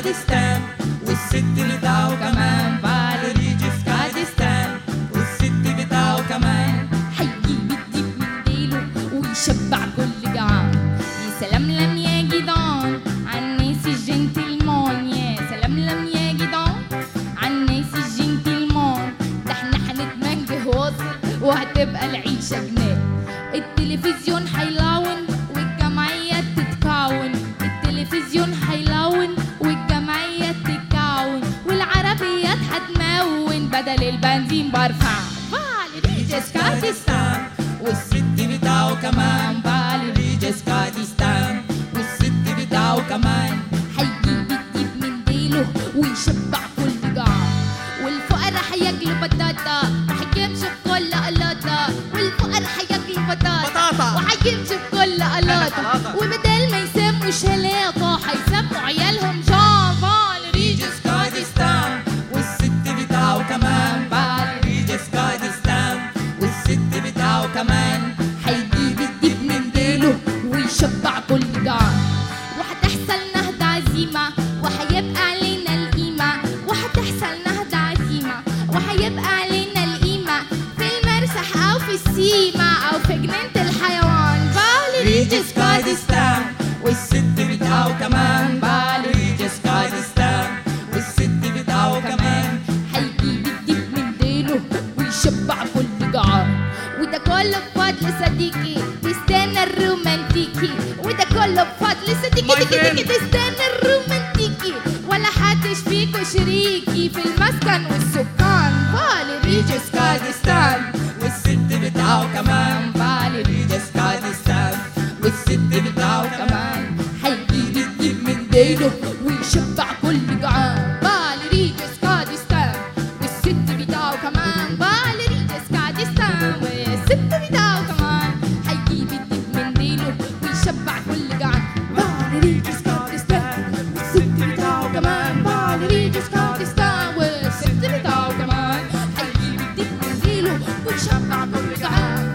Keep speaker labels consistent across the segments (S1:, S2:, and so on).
S1: جسكادستان والست بتاعه كمان فاليري جسكادستان والست بتاعه كمان
S2: هيجيب الديب من ديله ويشبع كل جعان يا سلام لم يا جدعان عالناس الجنتلمان يا سلام لم يا جدعان عالناس الجنتلمان ده احنا هنتمنجه واصل وهتبقى العيشة جنان التلفزيون هيلون والجمعية تتكون التلفزيون هيلون والجمعية تتكون والعربيات هتمون بدل البنزين برفع فاليري جسكادستان
S1: والست بتاعه كمان فاليري جسكادستان والست بتاعه كمان
S2: هيجيب الديب من ديله ويشبع كل جعان والفقراء هياكلوا بطاطا وهيمشوا بكل قلاطة والفقراء هياكلوا بطاطا
S1: بطاطا.
S2: وهيمشوا بكل قلاطة
S1: شوكولاتة.
S2: وبدل ما يسموا شلاطة هيسموا عيالهم جان فاليري
S1: جسكادستان والست بتاعه كمان فاليري جسكادستان والست بتاعه كمان
S2: هيجيب الديب من ديله ويشبع كل جعان وهتحصل نهضة عزيمة وهيبقى علينا القيمة وهتحصل نهضة عزيمة وهيبقى علينا القيمة في المرسح أو في السيما أو في جنينة الحيوان فاليري
S1: جسكادستان والست بتاعه كمان فاليري جسكادستان والست بتاعه كمان
S2: هيجيب الديب من ديله ويشبع كل جعان وده كله بفضل صديقي تستنى الرومانتيكي وده كله بفضل صديقي
S1: My
S2: تيكي
S1: friend.
S2: تيكي تستنى الرومانتيكي ولا حدش فيكو شريكي في المسكن والسكان فاليري
S1: جسكادستان والست بتاعه كمان فاليري جسكادستان والست بتاعه كمان
S2: هيجيب الديب من ديله ويشبع كل جعان فاليري جسكادستان والست بتاعه كمان فاليري جسكادستان والست بتاعه كمان هيجيب الديب من ديله ويشبع كل جعان فاليري جسكادستان والست بتاعه كمان فاليري جسكادستان والست بتاعه كمان هيجيب الديب من ديله ويشبع كل جعان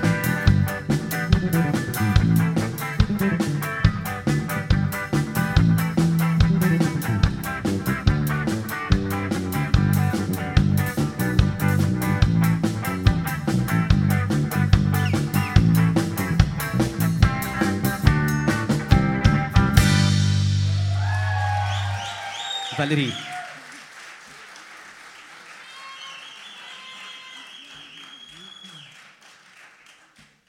S3: فاليري